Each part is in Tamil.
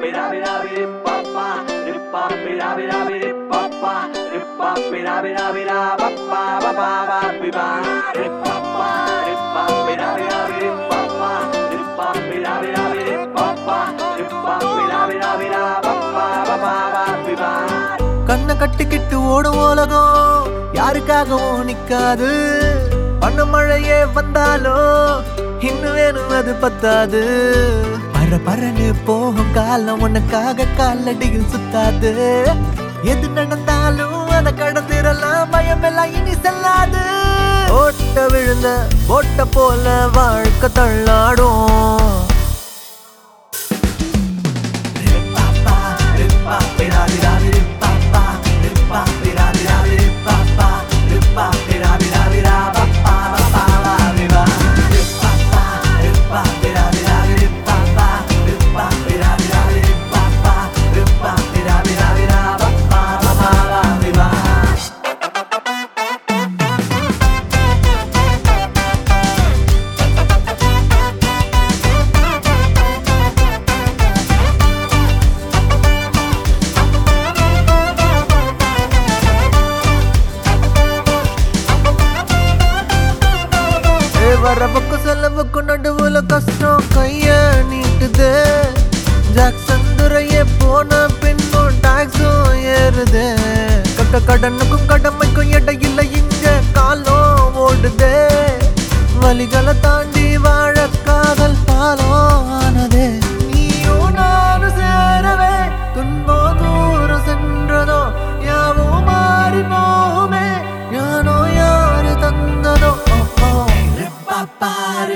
கண்ணை கட்டிக்கிட்டு ஓடும் உலகம் யாருக்காகவும் நிக்காது பண்ண மழையே வந்தாலும் இன்னும் வேணும் அது பத்தாது பர பரன்னு போகும் காலம் உனக்காக காலடியில் சுத்தாது எது நடந்தாலும் அதை கடந்திரலாம் பயம் எல்லாம் இனி செல்லாது ஓட்ட விழுந்த ஓட்ட போல வாழ்க்கை தள்ளாடும் ஏ, வரவுக்கு செலவுக்கு நடுவுல கஷ்டம் கைய நீட்டுது ஜாக்சன் துறையே போன பின்னும் டாக்ஸும் ஏறுது கட்ட கடனுக்கும் கடமைக்கும் இடையில இங்க காலம் ஓடுது வழிகளை தாண்டி வாழ காதல் பாலம் ஆனதே நீயும் நானும் சேரவே துன்பம் தூரம் சென்றதோ யாவும் மாறி போகுமே யானோ யாரு தந்ததோ ஓ, ஓ.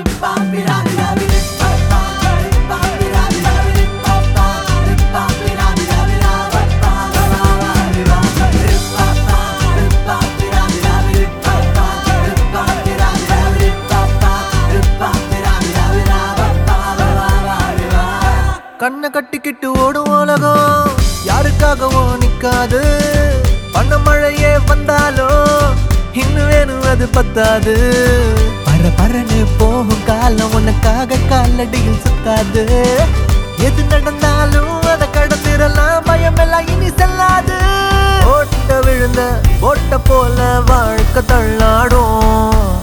கண்ணை கட்டிக்கிட்டு ஓடும் உலகம் யாருக்காகவும் நிக்காது பண்ண மழையே வந்தாலும் இன்னும் வேணும் அது பத்தாது பர பரன்னு போகும் காலம் உனக்காக காலடியில் சுத்தாது எது நடந்தாலும் அதை கடந்திரலாம் பயம் எல்லாம் இனி செல்லாது ஓட்ட விழுந்த ஓட்ட போல வாழ்க்கை தள்ளாடும்